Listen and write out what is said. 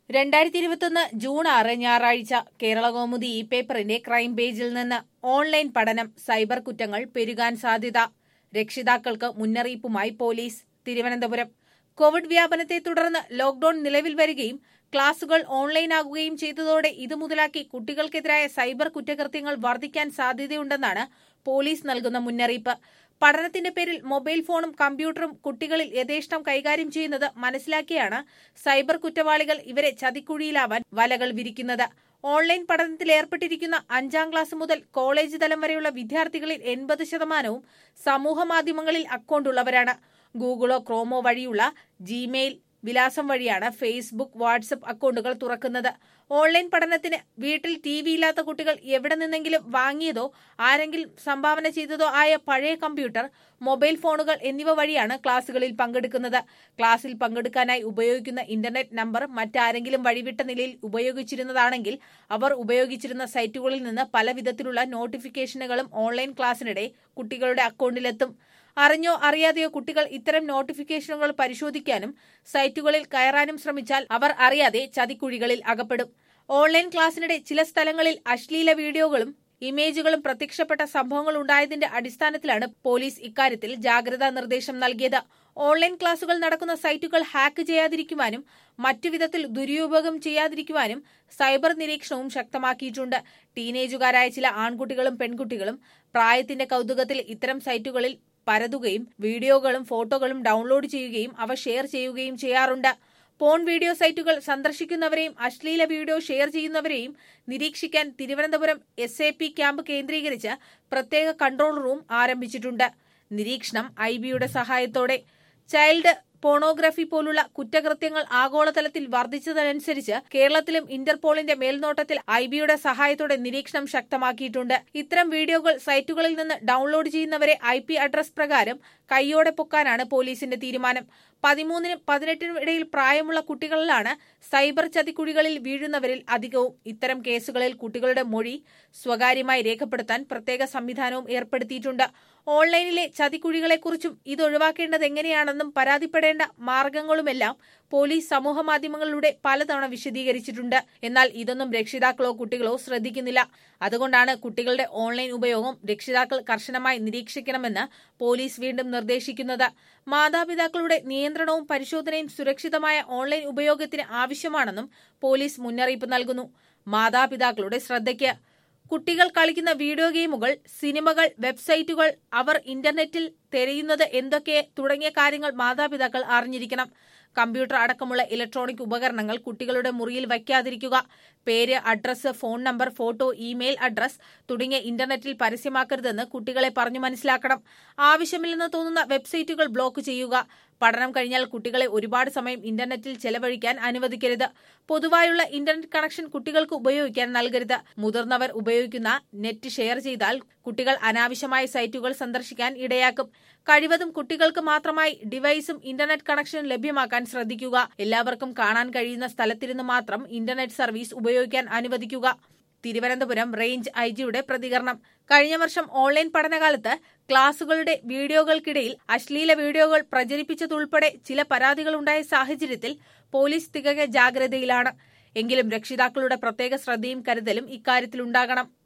രണ്ടായിരത്തി ഇരുപത്തൊന്ന് ജൂൺ ആറ് ഞായറാഴ്ച കേരളകൗമുദി ഇ പേപ്പറിന്റെ ക്രൈം പേജിൽ നിന്ന് ഓൺലൈൻ പഠനം സൈബർ കുറ്റങ്ങൾ പെരുകാൻ സാധ്യത രക്ഷിതാക്കൾക്ക് മുന്നറിയിപ്പുമായി പോലീസ് തിരുവനന്തപുരം കോവിഡ് വ്യാപനത്തെ തുടർന്ന് ലോക്ഡൌൺ നിലവിൽ വരികയും ക്ലാസുകൾ ഓൺലൈനാകുകയും ചെയ്തതോടെ ഇത് മുതലാക്കി കുട്ടികൾക്കെതിരായ സൈബർ കുറ്റകൃത്യങ്ങൾ വർദ്ധിക്കാൻ സാധ്യതയുണ്ടെന്നാണ് പോലീസ് നൽകുന്ന മുന്നറിയിപ്പ് പഠനത്തിന്റെ പേരിൽ മൊബൈൽ ഫോണും കമ്പ്യൂട്ടറും കുട്ടികളിൽ യഥേഷ്ടം കൈകാര്യം ചെയ്യുന്നത് മനസ്സിലാക്കിയാണ് സൈബർ കുറ്റവാളികൾ ഇവരെ ചതിക്കുഴിയിലാവാൻ വലകൾ വിരിക്കുന്നത് ഓൺലൈൻ പഠനത്തിൽ ഏർപ്പെട്ടിരിക്കുന്ന അഞ്ചാം ക്ലാസ് മുതൽ കോളേജ് തലം വരെയുള്ള വിദ്യാർത്ഥികളിൽ എൺപത് ശതമാനവും സമൂഹ മാധ്യമങ്ങളിൽ അക്കൗണ്ടുള്ളവരാണ് ഗൂഗിളോ ക്രോമോ വഴിയുള്ള ജിമെയിൽ വിലാസം വഴിയാണ് ഫേസ്ബുക്ക് വാട്സപ്പ് അക്കൗണ്ടുകൾ തുറക്കുന്നത് ഓൺലൈൻ പഠനത്തിന് വീട്ടിൽ ടി വി ഇല്ലാത്ത കുട്ടികൾ എവിടെ നിന്നെങ്കിലും വാങ്ങിയതോ ആരെങ്കിലും സംഭാവന ചെയ്തതോ ആയ പഴയ കമ്പ്യൂട്ടർ മൊബൈൽ ഫോണുകൾ എന്നിവ വഴിയാണ് ക്ലാസുകളിൽ പങ്കെടുക്കുന്നത് ക്ലാസ്സിൽ പങ്കെടുക്കാനായി ഉപയോഗിക്കുന്ന ഇന്റർനെറ്റ് നമ്പർ മറ്റാരെങ്കിലും വഴിവിട്ട നിലയിൽ ഉപയോഗിച്ചിരുന്നതാണെങ്കിൽ അവർ ഉപയോഗിച്ചിരുന്ന സൈറ്റുകളിൽ നിന്ന് പല വിധത്തിലുള്ള നോട്ടിഫിക്കേഷനുകളും ഓൺലൈൻ ക്ലാസ്സിനിടെ കുട്ടികളുടെ അക്കൗണ്ടിലെത്തും അറിഞ്ഞോ അറിയാതെയോ കുട്ടികൾ ഇത്തരം നോട്ടിഫിക്കേഷനുകൾ പരിശോധിക്കാനും സൈറ്റുകളിൽ കയറാനും ശ്രമിച്ചാൽ അവർ അറിയാതെ ചതിക്കുഴികളിൽ അകപ്പെടും ഓൺലൈൻ ക്ലാസ്സിനിടെ ചില സ്ഥലങ്ങളിൽ അശ്ലീല വീഡിയോകളും ഇമേജുകളും പ്രത്യക്ഷപ്പെട്ട സംഭവങ്ങൾ ഉണ്ടായതിന്റെ അടിസ്ഥാനത്തിലാണ് പോലീസ് ഇക്കാര്യത്തിൽ ജാഗ്രതാ നിർദ്ദേശം നൽകിയത് ഓൺലൈൻ ക്ലാസുകൾ നടക്കുന്ന സൈറ്റുകൾ ഹാക്ക് ചെയ്യാതിരിക്കുവാനും മറ്റു വിധത്തിൽ ദുരുപയോഗം ചെയ്യാതിരിക്കുവാനും സൈബർ നിരീക്ഷണവും ശക്തമാക്കിയിട്ടുണ്ട് ടീനേജുകാരായ ചില ആൺകുട്ടികളും പെൺകുട്ടികളും പ്രായത്തിന്റെ കൗതുകത്തിൽ ഇത്തരം സൈറ്റുകളിൽ പരതുകയും വീഡിയോകളും ഫോട്ടോകളും ഡൗൺലോഡ് ചെയ്യുകയും അവ ഷെയർ ചെയ്യുകയും ചെയ്യാറുണ്ട് പോൺ വീഡിയോ സൈറ്റുകൾ സന്ദർശിക്കുന്നവരെയും അശ്ലീല വീഡിയോ ഷെയർ ചെയ്യുന്നവരെയും നിരീക്ഷിക്കാൻ Thiruvananthapuram S A P camp കേന്ദ്രീകരിച്ച് പ്രത്യേക കൺട്രോൾ റൂം ആരംഭിച്ചിട്ടുണ്ട് നിരീക്ഷണം ഐ ബിയുടെ സഹായത്തോടെ ചൈൽഡ് പോണോഗ്രഫി പോലുള്ള കുറ്റകൃത്യങ്ങൾ ആഗോളതലത്തിൽ വർദ്ധിച്ചതനുസരിച്ച് കേരളത്തിലും ഇന്റർപോളിന്റെ മേൽനോട്ടത്തിൽ ഐ ബിയുടെ സഹായത്തോടെ നിരീക്ഷണം ശക്തമാക്കിയിട്ടുണ്ട് ഇത്തരം വീഡിയോകൾ സൈറ്റുകളിൽ നിന്ന് ഡൌൺലോഡ് ചെയ്യുന്നവരെ ഐ പി അഡ്രസ് പ്രകാരം കൈയോടെ പൊക്കാനാണ് പോലീസിന്റെ തീരുമാനം പതിമൂന്നിനും പതിനെട്ടിനും ഇടയിൽ പ്രായമുള്ള കുട്ടികളിലാണ് സൈബർ ചതിക്കുഴികളിൽ വീഴുന്നവരിൽ അധികവും ഇത്തരം കേസുകളിൽ കുട്ടികളുടെ മൊഴി സ്വകാര്യമായി രേഖപ്പെടുത്താൻ പ്രത്യേക സംവിധാനവും ഏർപ്പെടുത്തിയിട്ടുണ്ട് ഓൺലൈനിലെ ചതിക്കുഴികളെക്കുറിച്ചും ഇത് ഒഴിവാക്കേണ്ടത് എങ്ങനെയാണെന്നും പരാതിപ്പെടേണ്ട മാർഗങ്ങളുമെല്ലാം പോലീസ് സമൂഹമാധ്യമങ്ങളിലൂടെ പലതവണ വിശദീകരിച്ചിട്ടുണ്ട് എന്നാൽ ഇതൊന്നും രക്ഷിതാക്കളോ കുട്ടികളോ ശ്രദ്ധിക്കുന്നില്ല അതുകൊണ്ടാണ് കുട്ടികളുടെ ഓൺലൈൻ ഉപയോഗം രക്ഷിതാക്കൾ കർശനമായി നിരീക്ഷിക്കണമെന്ന് പോലീസ് വീണ്ടും നിർദ്ദേശിക്കുന്നത് മാതാപിതാക്കളുടെ നിയന്ത്രണവും പരിശോധനയും സുരക്ഷിതമായ ഓൺലൈൻ ഉപയോഗത്തിന് ആവശ്യമാണെന്നും പോലീസ് മുന്നറിയിപ്പ് നൽകുന്നു മാതാപിതാക്കളുടെ ശ്രദ്ധയ്ക്ക് കുട്ടികൾ കളിക്കുന്ന വീഡിയോ ഗെയിമുകൾ സിനിമകൾ വെബ്സൈറ്റുകൾ അവർ ഇന്റർനെറ്റിൽ തിരയുന്നത് എന്തൊക്കെ തുടങ്ങിയ കാര്യങ്ങൾ മാതാപിതാക്കൾ അറിഞ്ഞിരിക്കണം കമ്പ്യൂട്ടർ അടക്കമുള്ള ഇലക്ട്രോണിക് ഉപകരണങ്ങൾ കുട്ടികളുടെ മുറിയിൽ വയ്ക്കാതിരിക്കുക പേര് address phone number photo email address തുടങ്ങിയ ഇന്റർനെറ്റിൽ പരസ്യമാക്കരുതെന്ന് കുട്ടികളെ പറഞ്ഞു മനസ്സിലാക്കണം ആവശ്യമില്ലെന്ന് തോന്നുന്ന വെബ്സൈറ്റുകൾ ബ്ലോക്ക് ചെയ്യുക പഠനം കഴിഞ്ഞാൽ കുട്ടികളെ ഒരുപാട് സമയം ഇന്റർനെറ്റിൽ ചെലവഴിക്കാൻ അനുവദിക്കരുത് പൊതുവായുള്ള ഇന്റർനെറ്റ് കണക്ഷൻ കുട്ടികൾക്ക് ഉപയോഗിക്കാൻ നൽകരുത് മുതിർന്നവർ ഉപയോഗിക്കുന്ന നെറ്റ് ഷെയർ ചെയ്താൽ കുട്ടികൾ അനാവശ്യമായ സൈറ്റുകൾ സന്ദർശിക്കാൻ ഇടയാക്കും കഴിവതും കുട്ടികൾക്ക് മാത്രമായി ഡിവൈസും ഇന്റർനെറ്റ് കണക്ഷനും ലഭ്യമാക്കാൻ ശ്രദ്ധിക്കുക എല്ലാവർക്കും കാണാൻ കഴിയുന്ന സ്ഥലത്തിരുന്ന് മാത്രം ഇന്റർനെറ്റ് സർവീസ് ഉപയോഗിക്കാൻ അനുവദിക്കുക തിരുവനന്തപുരം റേഞ്ച് ഐ ജിയുടെ പ്രതികരണം കഴിഞ്ഞ വർഷം ഓൺലൈൻ പഠനകാലത്ത് ക്ലാസുകളുടെ വീഡിയോകൾക്കിടയിൽ അശ്ലീല വീഡിയോകൾ പ്രചരിപ്പിച്ചതുൾപ്പെടെ ചില പരാതികളുണ്ടായ സാഹചര്യത്തിൽ പോലീസ് തികഞ്ഞ ജാഗ്രതയിലാണ് എങ്കിലും രക്ഷിതാക്കളുടെ പ്രത്യേക ശ്രദ്ധയും കരുതലും ഇക്കാര്യത്തിലുണ്ടാകണം